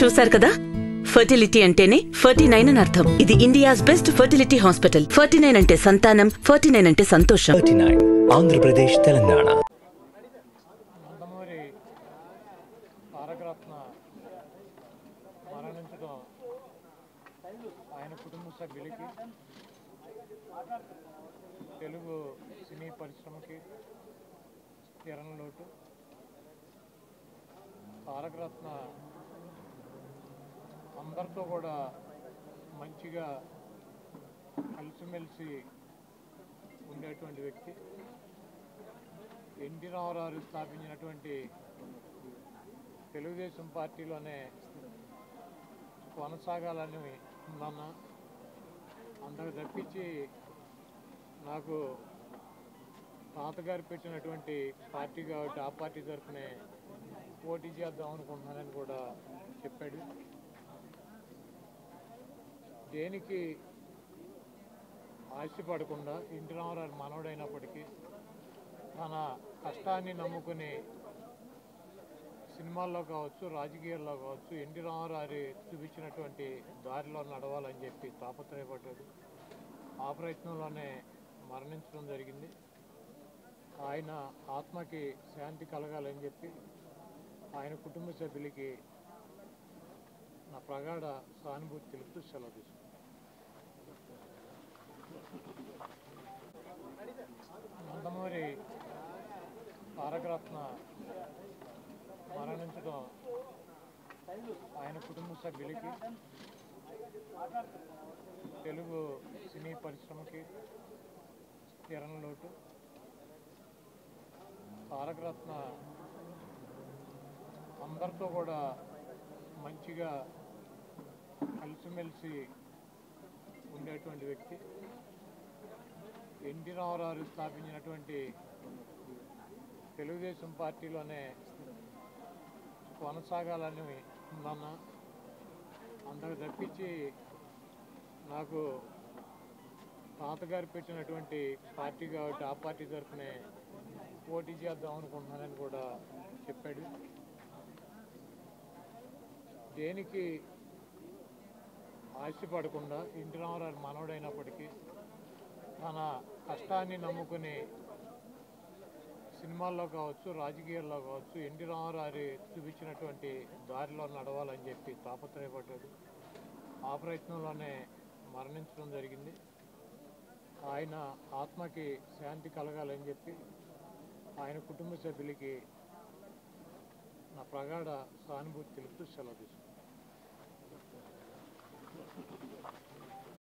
చూశారు కదా ఫర్టిలిటీ అంటేనే ఫర్టీ నైన్ అని అర్థం ఇది India's best fertility hospital forty nine అంటే సంతానం ఫర్టీ నైన్ అంటే సంతోషం థర్టీ నైన్ ఆంధ్రప్రదేశ్ తెలంగాణ నందమూరి తారకరత్న మరణించడం ఆయన కుటుంబ సభ్యులకి తెలుగు సినీ పరిశ్రమకి తీరని లోటు తారకరత్న అందరితో కూడా మంచిగా కలిసిమెలిసి ఉండేటువంటి వ్యక్తి ఎన్టీ రామారావు స్థాపించినటువంటి తెలుగుదేశం పార్టీలోనే కొనసాగాలని ఉందన్న అందరు తప్పించి నాకు తాతగారు పెట్టినటువంటి పార్టీ కాబట్టి ఆ పార్టీ తరఫునే పోటీ చేద్దాం అనుకుంటున్నానని కూడా చెప్పాడు దేనికి ఆశపడకుండా ఎన్టీ రామారావు మనవడైనప్పటికీ తన కష్టాన్ని నమ్ముకుని సినిమాల్లో కావచ్చు రాజకీయాల్లో కావచ్చు ఎన్టీ రామారావు చూపించినటువంటి దారిలో నడవాలని చెప్పి తాపత్రయపడ్డాడు ఆ ప్రయత్నంలోనే మరణించడం జరిగింది ఆయన ఆత్మకి శాంతి కలగాలని చెప్పి ఆయన కుటుంబ సభ్యులకి నా ప్రగాఢ సానుభూతి తెలుపుతూ సెలవు తీసుకుంటాను నందమూరి తారకరత్న మరణించడం ఆయన కుటుంబ సభ్యులకి తెలుగు సినీ పరిశ్రమకి తీరని లోటు తారకరత్న అందరితో కూడా మంచిగా కలిసిమెలిసి ఉండేటువంటి వ్యక్తి ఎన్టీ రామారావు స్థాపించినటువంటి తెలుగుదేశం పార్టీలోనే కొనసాగాలని ఉందన్న అందరు తప్పించి నాకు తాతగారు పెట్టినటువంటి పార్టీ కాబట్టి ఆ పార్టీ తరఫునే పోటీ చేద్దాం అనుకుంటున్నానని కూడా చెప్పాడు దేనికి ఆశపడకుండా ఎన్టీ రామారావు మనవడైనప్పటికీ తన కష్టాన్ని నమ్ముకుని సినిమాల్లో కావచ్చు రాజకీయాల్లో కావచ్చు ఎన్టీ రామారావు చూపించినటువంటి దారిలో నడవాలని చెప్పి తాపత్రయపడ్డాడు ఆ ప్రయత్నంలోనే మరణించడం జరిగింది ఆయన ఆత్మకి శాంతి కలగాలని చెప్పి ఆయన కుటుంబ సభ్యులకి నా ప్రగాఢ సానుభూతి తెలుపుతూ సెలవు తీసుకుంటాను